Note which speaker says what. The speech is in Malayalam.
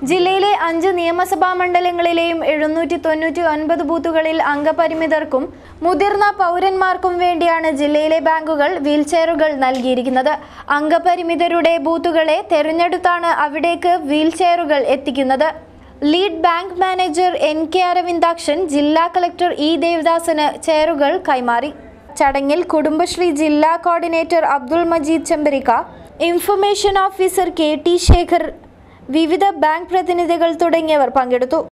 Speaker 1: ജില്ലയിലെ അഞ്ച് നിയമസഭാ മണ്ഡലങ്ങളിലെയും എഴുന്നൂറ്റി തൊണ്ണൂറ്റി ഒൻപത് ബൂത്തുകളിൽ അംഗപരിമിതർക്കും മുതിർന്ന പൗരന്മാർക്കും വേണ്ടിയാണ് ജില്ലയിലെ ബാങ്കുകൾ വീൽചെയറുകൾ നൽകിയിരിക്കുന്നത് അംഗപരിമിതരുടെ ബൂത്തുകളെ തെരഞ്ഞെടുത്താണ് അവിടേക്ക് വീൽചെയറുകൾ എത്തിക്കുന്നത് lead bank manager N K Aravindakshan ജില്ലാ കളക്ടർ ഇ ദേവദാസന് ചെയറുകൾ കൈമാറി ചടങ്ങിൽ കുടുംബശ്രീ ജില്ലാ coordinator Abdul Majeed Chembarikka information officer K T Shekhar വിവിധ ബാങ്ക് പ്രതിനിധികൾ തുടങ്ങിയവർ പങ്കെടുത്തു